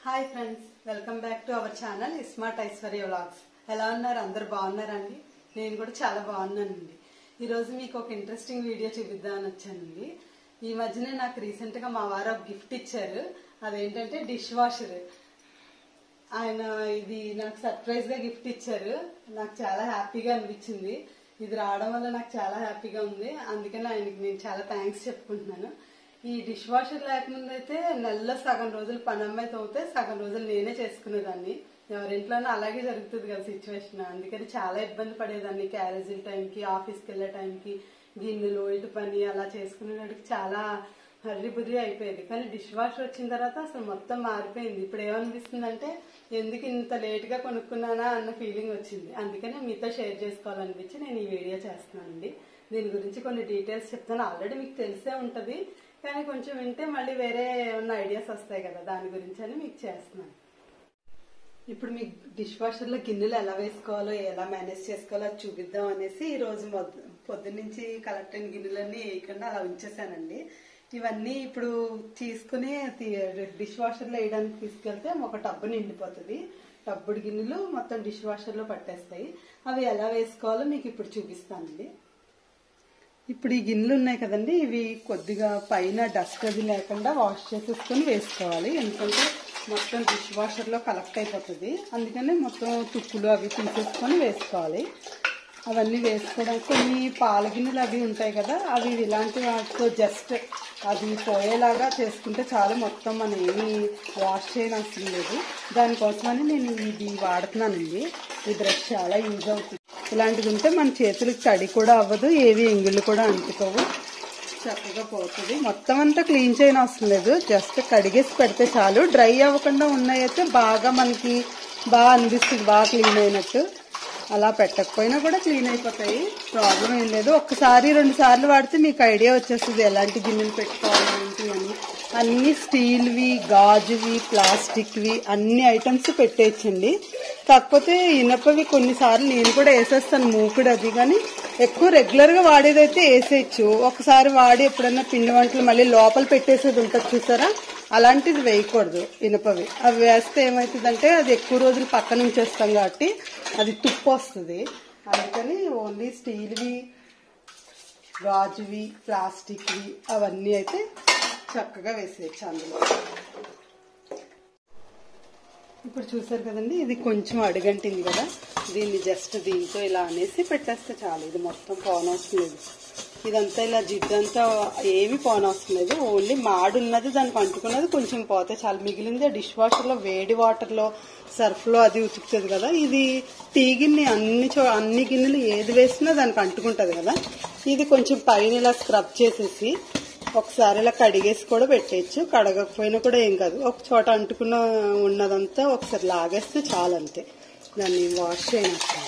hi friends welcome back to our channel smart Aishwarya vlogs ఎలా ఉన్నారు అందరు బాగున్నారండి నేను కూడా చాలా బాగున్నానండి ఈరోజు మీకు ఒక ఇంట్రెస్టింగ్ వీడియో చూపిద్దామని వచ్చానండి ఈ మధ్యనే నాకు రీసెంట్ గా మా వారు ఒక గిఫ్ట్ ఇచ్చారు అదేంటంటే డిష్ వాషర్ ఆయన ఇది నాకు సర్ప్రైజ్ గా గిఫ్ట్ ఇచ్చారు నాకు చాలా హ్యాపీగా అనిపించింది ఇది రావడం వల్ల నాకు చాలా హ్యాపీగా ఉంది అందుకని ఆయనకి నేను చాలా థ్యాంక్స్ చెప్పుకుంటున్నాను ఈ డిష్ వాషర్ లేకముందు అయితే నెలలో సగం రోజులు పని అమ్మాయి తోమితే సగం రోజులు నేనే చేసుకునేదాన్ని ఎవరింట్లోనూ అలాగే జరుగుతుంది కదా సిచ్యువేషన్ అందుకని చాలా ఇబ్బంది పడేదాన్ని క్యారేజీల టైంకి ఆఫీస్కి వెళ్ళే టైంకి గిన్నెలు ఇటు పని అలా చేసుకునేటప్పటికి చాలా హర్రి బుర్రి అయిపోయేది కానీ డిష్ వాషర్ వచ్చిన తర్వాత అసలు మొత్తం మారిపోయింది ఇప్పుడు ఏమనిపిస్తుంది అంటే ఎందుకు ఇంత లేట్ గా కొనుక్కున్నానా అన్న ఫీలింగ్ వచ్చింది అందుకనే మీతో షేర్ చేసుకోవాలనిపించి నేను ఈ వీడియో చేస్తున్నానండి దీని గురించి కొన్ని డీటెయిల్స్ చెప్తాను ఆల్రెడీ మీకు తెలిసే ఉంటది కానీ కొంచెం వింటే మళ్ళీ వేరే ఏమన్నా ఐడియాస్ వస్తాయి కదా దాని గురించి అని మీకు చేస్తున్నాను ఇప్పుడు మీకు డిష్ వాషర్ లో గిన్నెలు ఎలా వేసుకోవాలో ఎలా మేనేజ్ చేసుకోవాలో అది చూపిద్దాం అనేసి ఈ రోజు మొద- పొద్దున్నుంచి కలెక్ట్ అయిన గిన్నెలన్నీ వేయకుండా అలా ఉంచేసానండి ఇవన్నీ ఇప్పుడు తీసుకుని డిష్ వాషర్ లో వేయడానికి తీసుకెళ్తే ఒక టబ్బు నిండిపోతుంది టబ్బుడు గిన్నెలు మొత్తం డిష్ వాషర్ లో పట్టేస్తాయి అవి ఎలా వేసుకోవాలో మీకు ఇప్పుడు చూపిస్తానండి ఇప్పుడు ఈ గిన్నెలు ఉన్నాయి కదండి ఇవి కొద్దిగా పైన డస్ట్ అది లేకుండా వాష్ చేసేసుకొని వేసుకోవాలి ఎందుకంటే మొత్తం డిష్ వాషర్ లో కలెక్ట్ అయిపోతుంది అందుకని మొత్తం తుక్కులు అవి తీసేసుకొని వేసుకోవాలి అవన్నీ వేసుకోవడానికి కొన్ని పాల గిన్నెలు అవి ఉంటాయి కదా అవి ఇలాంటి వాటితో జస్ట్ అది పోయేలాగా చేసుకుంటే చాలు మొత్తం మనం ఏమి వాష్ చేయనవసరం లేదు దానికోసమని నేను ఇది వాడుతున్నానండి ఈ బ్రష్ చాలా యూజ్ అవుతుంది ఇలాంటిది ఉంటే మన చేతులకు తడి కూడా అవ్వదు ఏవి ఎంగిళ్ళు కూడా అంటుకోవు చక్కగా పోతుంది మొత్తం అంతా క్లీన్ చేయని అవసరం లేదు జస్ట్ కడిగేసి పెడితే చాలు డ్రై అవ్వకుండా ఉన్నాయైతే బాగా మనకి బాగా అనిపిస్తుంది బాగా క్లీన్ అయినట్టు అలా పెట్టకపోయినా కూడా క్లీన్ అయిపోతాయి ప్రాబ్లం ఏం లేదు ఒక్కసారి రెండు సార్లు వాడితే మీకు ఐడియా వచ్చేస్తుంది ఎలాంటి గిన్నెలు పెట్టుకోవాలి ఏంటి అని అన్ని స్టీల్వి గాజువి ప్లాస్టిక్వి అన్ని ఐటమ్స్ పెట్టేయచ్చండి కాకపోతే ఇనపవి కొన్నిసార్లు నేను కూడా వేసేస్తాను మూకుడు అది కానీ ఎక్కువ రెగ్యులర్ గా వాడేదైతే వేసేయచ్చు ఒకసారి వాడి ఎప్పుడైనా పిండి వంటలు మళ్ళీ లోపల పెట్టేసేది ఉంటుంది చూసారా అలాంటిది వేయకూడదు ఇనపవి అవి వేస్తే ఏమవుతుందంటే అది ఎక్కువ రోజులు పక్కన ఉంచేస్తాం కాబట్టి అది తుప్పు వస్తుంది అందుకని ఓన్లీ స్టీల్వి గాజువి ప్లాస్టిక్వి అవన్నీ అయితే చక్కగా వేసేయచ్చు అందులో ఇప్పుడు చూసారు కదండి ఇది కొంచెం అడుగంటింది కదా దీన్ని జస్ట్ దీంతో ఇలా అనేసి పెట్టేస్తే చాలు ఇది మొత్తం పోనవసరం లేదు ఇదంతా ఇలా జిడ్డంతా ఏమి పోనవసరం లేదు ఓన్లీ మాడు ఉన్నది దానికి అంటుకున్నది కొంచెం పోతే చాలు మిగిలింది డిష్ వాషర్ లో వేడి వాటర్ లో సర్ఫ్ లో అది ఉతుకుతుంది కదా ఇది టీ గిన్నె అన్ని చో అన్ని గిన్నెలు ఏది వేసినా దానికి అంటుకుంటది కదా ఇది కొంచెం పైన ఇలా స్క్రబ్ చేసేసి ఒకసారి ఇలా కడిగేసి కూడా పెట్టేయచ్చు కడగకపోయినా కూడా ఏం కాదు ఒక చోట అంటుకున్న ఉన్నదంతా ఒకసారి లాగేస్తే చాలు అంతే దాన్ని వాష్ చేయనప్పుడు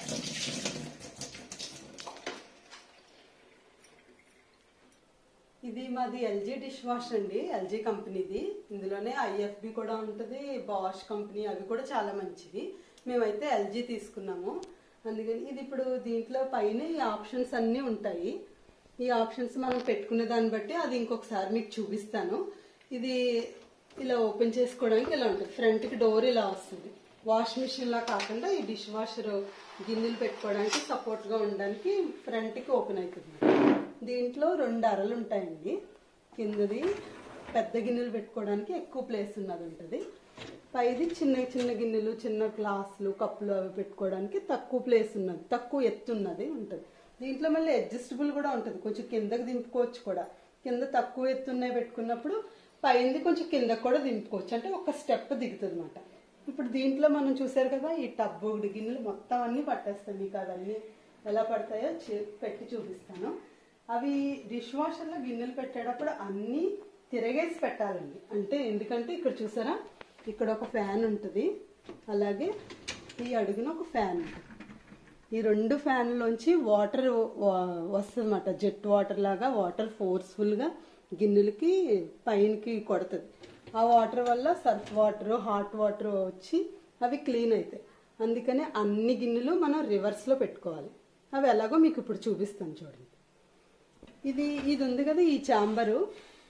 ఇది మాది ఎల్జీ డిష్ వాష్ అండి ఎల్జీ కంపెనీది ఇందులోనే ఐఎఫ్బి కూడా ఉంటుంది బాష్ కంపెనీ అవి కూడా చాలా మంచివి మేమైతే ఎల్జీ తీసుకున్నాము అందుకని ఇది ఇప్పుడు దీంట్లో పైన ఈ ఆప్షన్స్ అన్నీ ఉంటాయి ఈ ఆప్షన్స్ మనం పెట్టుకునే దాన్ని బట్టి అది ఇంకొకసారి మీకు చూపిస్తాను ఇది ఇలా ఓపెన్ చేసుకోవడానికి ఇలా ఉంటుంది ఫ్రంట్కి డోర్ ఇలా వస్తుంది వాష్ మిషన్ లా కాకుండా ఈ డిష్ వాషర్ గిన్నెలు పెట్టుకోవడానికి సపోర్ట్ గా ఉండడానికి ఫ్రంట్ కి ఓపెన్ అవుతుంది దీంట్లో రెండు అరలు ఉంటాయండి కిందది పెద్ద గిన్నెలు పెట్టుకోవడానికి ఎక్కువ ప్లేస్ ఉన్నది ఉంటుంది పైది చిన్న చిన్న గిన్నెలు చిన్న గ్లాసులు కప్పులు అవి పెట్టుకోవడానికి తక్కువ ప్లేస్ ఉన్నది తక్కువ ఎత్తు ఉన్నది ఉంటుంది దీంట్లో మళ్ళీ అడ్జస్టబుల్ కూడా ఉంటుంది కొంచెం కిందకి దింపుకోవచ్చు కూడా కింద తక్కువ ఎత్తున్నవి పెట్టుకున్నప్పుడు పైంది కొంచెం కిందకు కూడా దింపుకోవచ్చు అంటే ఒక స్టెప్ దిగుతుంది అనమాట ఇప్పుడు దీంట్లో మనం చూసారు కదా ఈ టబ్బు గిన్నెలు మొత్తం అన్ని పట్టేస్తాయి మీకు అవన్నీ ఎలా పడతాయో చే- పెట్టి చూపిస్తాను అవి డిష్ వాషర్లో గిన్నెలు పెట్టేటప్పుడు అన్నీ తిరగేసి పెట్టాలండి అంటే ఎందుకంటే ఇక్కడ చూసారా ఇక్కడ ఒక ఫ్యాన్ ఉంటుంది అలాగే ఈ అడుగున ఒక ఫ్యాన్ ఉంటుంది ఈ రెండు ఫ్యాన్లోంచి వాటర్ వస్తుంది అనమాట జెట్ వాటర్ లాగా వాటర్ ఫోర్స్ఫుల్గా గిన్నెలకి పైనకి కొడుతుంది ఆ వాటర్ వల్ల సర్ఫ్ వాటర్ హాట్ వాటర్ వచ్చి అవి క్లీన్ అవుతాయి అందుకని అన్ని గిన్నెలు మనం రివర్స్లో పెట్టుకోవాలి అవి ఎలాగో మీకు ఇప్పుడు చూపిస్తాను చూడండి ఇది ఇది ఉంది కదా ఈ చాంబరు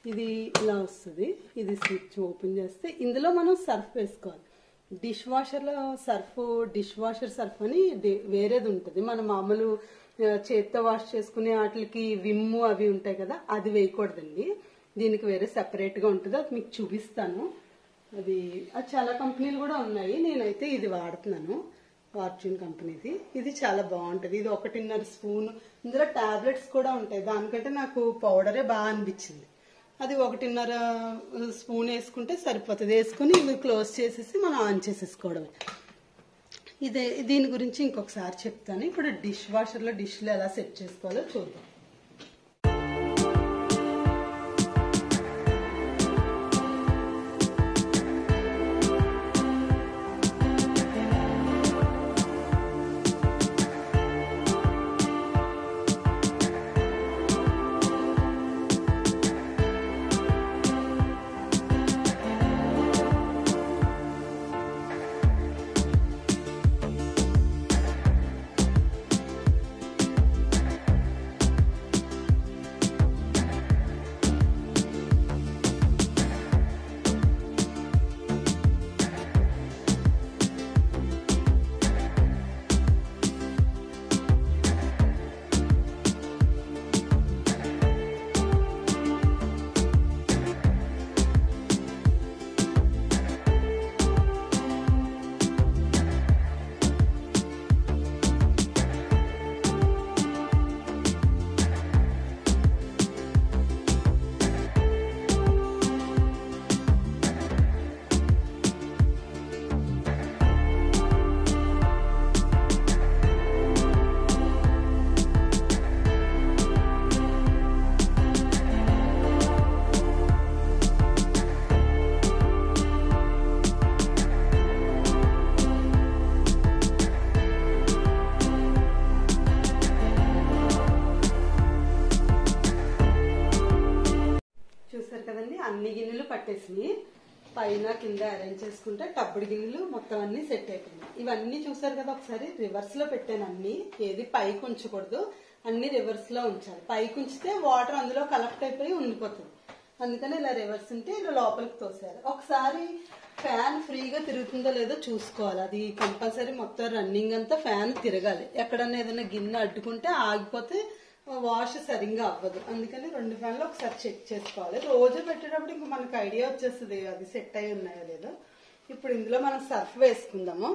ఇది ఇలా వస్తుంది ఇది స్విచ్ ఓపెన్ చేస్తే ఇందులో మనం సర్ఫ్ వేసుకోవాలి డిష్ వాషర్లో సర్ఫ్ డిష్ వాషర్ సర్ఫ్ అని డి- వేరేది ఉంటుంది మన మామూలు ఆ, చేత్తో వాష్ చేసుకునే వాటికి విమ్ము అవి ఉంటాయి కదా అది వేయకూడదండి దీనికి వేరే సెపరేట్గా ఉంటుంది అది మీకు చూపిస్తాను అది అది చాలా కంపెనీలు కూడా ఉన్నాయి నేనైతే ఇది వాడుతున్నాను ఫార్చ్యూన్ కంపెనీది ఇది చాలా బాగుంటుంది ఇది ఒకటిన్నర స్పూన్ ఇందులో టాబ్లెట్స్ కూడా ఉంటాయి దానికంటే నాకు పౌడరే బాగా అనిపించింది అది ఒకటిన్నర స్పూన్ వేసుకుంటే సరిపోతుంది వేసుకుని ఇవి క్లోజ్ చేసేసి మనం ఆన్ చేసేసుకోవడమే ఇదే దీని గురించి ఇంకొకసారి చెప్తాను ఇప్పుడు డిష్ వాషర్లో డిష్లు ఎలా సెట్ చేసుకోవాలో చూద్దాం చూసారు కదండి అన్ని గిన్నెలు పట్టేసినాయి పైన కింద అరేంజ్ చేసుకుంటే టబ్బుడు గిన్నెలు మొత్తం అన్ని సెట్ అయిపోయినాయి ఇవన్నీ చూసారు కదా ఒకసారి రివర్స్ లో పెట్టాను అన్ని ఏది పైకి ఉంచకూడదు అన్ని రివర్స్ లో ఉంచాలి పైకి ఉంచితే వాటర్ అందులో కలెక్ట్ అయిపోయి ఉండిపోతుంది అందుకని ఇలా రివర్స్ ఉంటే ఇలా లోపలికి తోసేయాలి ఒకసారి ఫ్యాన్ ఫ్రీగా తిరుగుతుందో లేదో చూసుకోవాలి అది కంపల్సరీ మొత్తం రన్నింగ్ అంతా ఫ్యాన్ తిరగాలి ఎక్కడన్నా ఏదైనా గిన్నె అడ్డుకుంటే ఆగిపోతే వాష్ సరిగ్గా అవ్వదు అందుకని రెండు ఫ్యాన్లు ఒకసారి చెక్ చేసుకోవాలి రోజు పెట్టేటప్పుడు ఇంకా మనకు ఐడియా వచ్చేస్తుంది అది సెట్ అయి ఉన్నాయో లేదో ఇప్పుడు ఇందులో మనం సర్ఫ్ వేసుకుందాము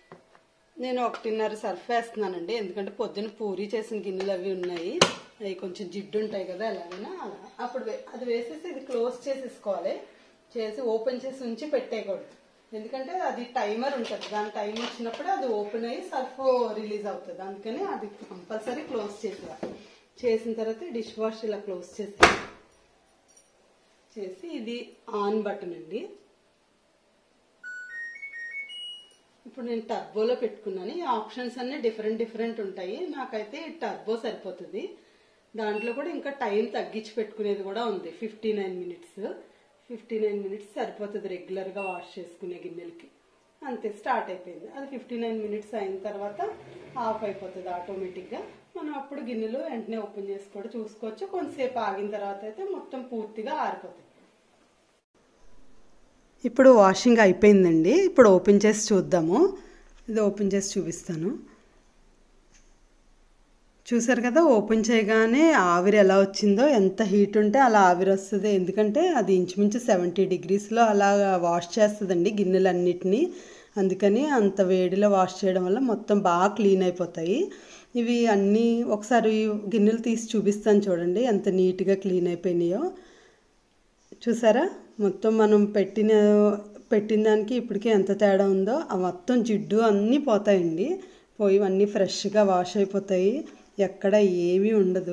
నేను ఒకటిన్నర సర్ఫ్ వేస్తున్నానండి ఎందుకంటే పొద్దున పూరి చేసిన గిన్నెలు అవి ఉన్నాయి అవి కొంచెం జిడ్డు ఉంటాయి కదా ఎలాగైనా అలా అప్పుడు వే- అది వేసేసి ఇది క్లోజ్ చేసేసుకోవాలి చేసి ఓపెన్ చేసి ఉంచి పెట్టేయకూడదు ఎందుకంటే అది టైమర్ ఉంటుంది దాని టైం వచ్చినప్పుడు అది ఓపెన్ అయ్యి సర్ఫ్ రిలీజ్ అవుతుంది అందుకని అది కంపల్సరీ క్లోజ్ చేసేయాలి చేసిన తర్వాత డిష్ వాష్ ఇలా క్లోజ్ చేసి చేసి ఇది ఆన్ బటన్ అండి ఇప్పుడు నేను టర్బోలో పెట్టుకున్నాను ఈ ఆప్షన్స్ అన్ని డిఫరెంట్ డిఫరెంట్ ఉంటాయి నాకైతే ఈ టర్బో సరిపోతుంది దాంట్లో కూడా ఇంకా టైం తగ్గించి పెట్టుకునేది కూడా ఉంది fifty nine minutes fifty nine minutes సరిపోతుంది రెగ్యులర్గా వాష్ చేసుకునే గిన్నెలకి అంతే స్టార్ట్ అయిపోయింది అది ఫిఫ్టీ నైన్ మినిట్స్ అయిన తర్వాత ఆఫ్ అయిపోతుంది ఆటోమేటిక్గా మనం అప్పుడు గిన్నెలు వెంటనే ఓపెన్ చేసి కూడా చూసుకోవచ్చు కొంతసేపు ఆగిన తర్వాత అయితే మొత్తం పూర్తిగా ఆరిపోతుంది ఇప్పుడు వాషింగ్ అయిపోయిందండి ఇప్పుడు ఓపెన్ చేసి చూద్దాము ఇది ఓపెన్ చేసి చూపిస్తాను చూసారు కదా ఓపెన్ చేయగానే ఆవిరి ఎలా వచ్చిందో ఎంత హీట్ ఉంటే అలా ఆవిరి వస్తుంది ఎందుకంటే అది ఇంచుమించు సెవెంటీ డిగ్రీస్లో అలా వాష్ చేస్తుందండి గిన్నెలన్నిటినీ అందుకని అంత వేడిలో వాష్ చేయడం వల్ల మొత్తం బాగా క్లీన్ అయిపోతాయి ఇవి అన్నీ ఒకసారి గిన్నెలు తీసి చూపిస్తాను చూడండి ఎంత నీట్గా క్లీన్ అయిపోయినాయో చూసారా మొత్తం మనం పెట్టిన పెట్టిన దానికి ఇప్పటికే ఎంత తేడా ఉందో ఆ మొత్తం జిడ్డు అన్నీ పోతాయండి పోయి అన్నీ ఫ్రెష్గా వాష్ అయిపోతాయి ఎక్కడ ఏమీ ఉండదు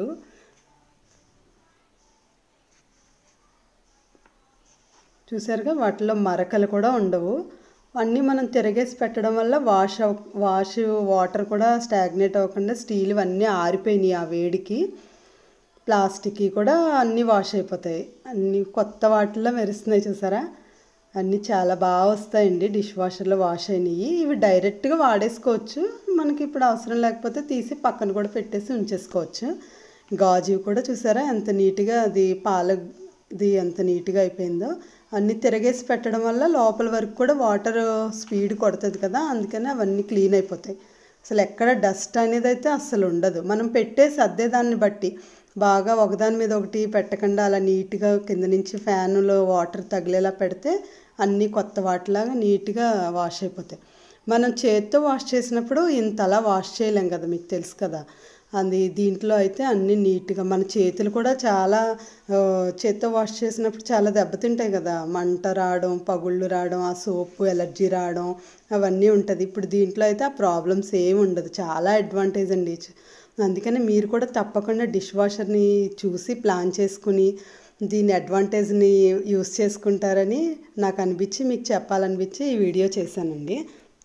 చూసారుగా వాటిలో మరకలు కూడా ఉండవు అన్నీ మనం తిరగేసి పెట్టడం వల్ల వాష్ అవ వాష్ వాటర్ కూడా స్టాగ్నేట్ అవ్వకుండా స్టీల్ అన్నీ ఆరిపోయినాయి ఆ వేడికి ప్లాస్టిక్ కూడా అన్నీ వాష్ అయిపోతాయి అన్నీ కొత్త వాటిల్లో మెరుస్తున్నాయి చూసారా అన్నీ చాలా బాగా వస్తాయండి డిష్ వాషర్లో వాష్ అయినాయి ఇవి డైరెక్ట్గా వాడేసుకోవచ్చు మనకి ఇప్పుడు అవసరం లేకపోతే తీసి పక్కన కూడా పెట్టేసి ఉంచేసుకోవచ్చు గాజు కూడా చూసారా ఎంత నీట్గా అది పాల ఇది ఎంత నీట్గా అయిపోయిందో అన్నీ తిరగేసి పెట్టడం వల్ల లోపల వరకు కూడా వాటర్ స్పీడ్ కొడుతుంది కదా అందుకని అవన్నీ క్లీన్ అయిపోతాయి అసలు ఎక్కడ డస్ట్ అనేది అయితే అస్సలు ఉండదు మనం పెట్టే సర్దేదాన్ని బట్టి బాగా ఒకదాని మీద ఒకటి పెట్టకుండా అలా నీట్గా కింద నుంచి ఫ్యాన్లో వాటర్ తగిలేలా పెడితే అన్నీ కొత్త వాటిలాగా నీట్గా వాష్ అయిపోతాయి మనం చేత్తో వాష్ చేసినప్పుడు ఇంతలా వాష్ చేయలేం కదా మీకు తెలుసు కదా అది దీంట్లో అయితే అన్నీ నీట్గా మన చేతులు కూడా చాలా ఆ, చేత్తో వాష్ చేసినప్పుడు చాలా దెబ్బతింటాయి కదా మంట రావడం పగుళ్ళు రావడం ఆ సోపు ఎలర్జీ రావడం అవన్నీ ఉంటుంది ఇప్పుడు దీంట్లో అయితే ఆ ప్రాబ్లమ్స్ ఏమి ఉండదు చాలా అడ్వాంటేజ్ అండి అందుకని మీరు కూడా తప్పకుండా డిష్ వాషర్ని చూసి ప్లాన్ చేసుకుని దీని అడ్వాంటేజ్ని యూస్ చేసుకుంటారని నాకు అనిపించి మీకు చెప్పాలనిపించి ఈ వీడియో చేశానండి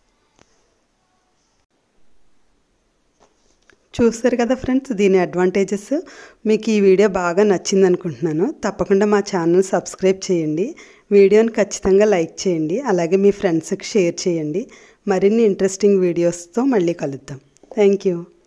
చూస్తారు కదా ఫ్రెండ్స్ దీని అడ్వాంటేజెస్ మీకు ఈ వీడియో బాగా నచ్చింది అనుకుంటున్నాను తప్పకుండా మా ఛానల్ సబ్స్క్రైబ్ చేయండి వీడియోని ఖచ్చితంగా లైక్ చేయండి అలాగే మీ ఫ్రెండ్స్కి షేర్ చేయండి మరిన్ని ఇంట్రెస్టింగ్ వీడియోస్తో మళ్ళీ కలుద్దాం థ్యాంక్ యూ